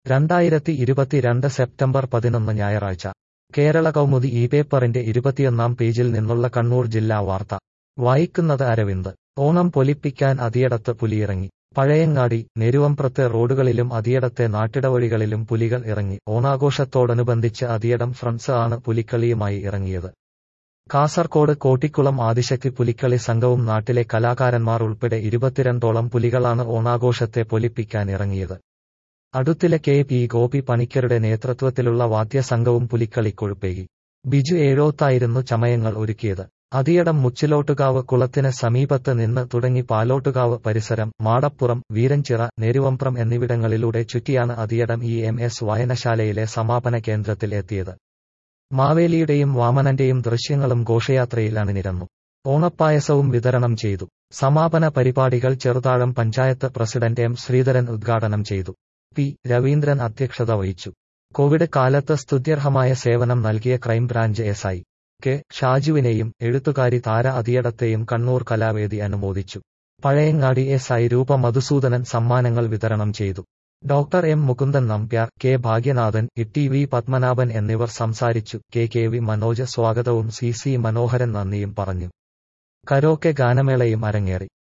രണ്ടായിരത്തി ഇരുപത്തിരണ്ട് സെപ്റ്റംബർ പതിനൊന്ന് ഞായറാഴ്ച കേരള കൗമുദി ഈ പേപ്പറിന്റെ ഇരുപത്തിയൊന്നാം പേജിൽ നിന്നുള്ള കണ്ണൂർ ജില്ലാ വാർത്ത വായിക്കുന്നത് അരവിന്ദ് ഓണം പൊലിപ്പിക്കാൻ അതിയടത്ത് പുലിയിറങ്ങി പഴയങ്ങാടി നെരുവമ്പ്രത്തെ റോഡുകളിലും അതിയടത്തെ നാട്ടിടവഴികളിലും പുലികൾ ഇറങ്ങി ഓണാഘോഷത്തോടനുബന്ധിച്ച് അതിയടം ഫ്രണ്ട്സ് ആണ് പുലിക്കളിയുമായി ഇറങ്ങിയത് കാസർകോട് കോട്ടിക്കുളം ആദിശക്തി പുലിക്കളി സംഘവും നാട്ടിലെ കലാകാരന്മാർ ഉൾപ്പെടെ ഇരുപത്തിരണ്ടോളം പുലികളാണ് ഓണാഘോഷത്തെ പൊലിപ്പിക്കാൻ ഇറങ്ങിയത് അടുത്തിലെ കെ പി ഗോപി പണിക്കരുടെ നേതൃത്വത്തിലുള്ള വാദ്യസംഘവും പുലിക്കളിക്കൊഴുപ്പേകി ബിജു ഏഴോത്തായിരുന്നു ചമയങ്ങൾ ഒരുക്കിയത് അതിയടം മുച്ചിലോട്ടുകാവ് കുളത്തിന് സമീപത്ത് നിന്ന് തുടങ്ങി പാലോട്ടുകാവ് പരിസരം മാടപ്പുറം വീരഞ്ചിറ നെരുവമ്പ്രം എന്നിവിടങ്ങളിലൂടെ ചുറ്റിയാണ് അതിയടം ഇ എം എസ് വായനശാലയിലെ സമാപന കേന്ദ്രത്തിൽ എത്തിയത് മാവേലിയുടെയും വാമനന്റെയും ദൃശ്യങ്ങളും ഘോഷയാത്രയിൽ അണിനിരന്നു ഓണപ്പായസവും വിതരണം ചെയ്തു സമാപന പരിപാടികൾ ചെറുതാഴം പഞ്ചായത്ത് പ്രസിഡന്റ് എം ശ്രീധരൻ ഉദ്ഘാടനം ചെയ്തു പി രവീന്ദ്രൻ അധ്യക്ഷത വഹിച്ചു കോവിഡ് കാലത്ത് സ്തുത്യർഹമായ സേവനം നൽകിയ ക്രൈംബ്രാഞ്ച് എസ് ഐ കെ ഷാജുവിനെയും എഴുത്തുകാരി താര അതിയടത്തെയും കണ്ണൂർ കലാവേദി അനുമോദിച്ചു പഴയങ്ങാടി എസ് ഐ രൂപ മധുസൂദനൻ സമ്മാനങ്ങൾ വിതരണം ചെയ്തു doctor M Mukundan Nambiar K Bhagyanathan E V Padmanabhan എന്നിവർ സംസാരിച്ചു കെ കെ വി മനോജ് സ്വാഗതവും സി സി മനോഹരൻ നന്ദിയും പറഞ്ഞു കരോക്കെ ഗാനമേളയും അരങ്ങേറി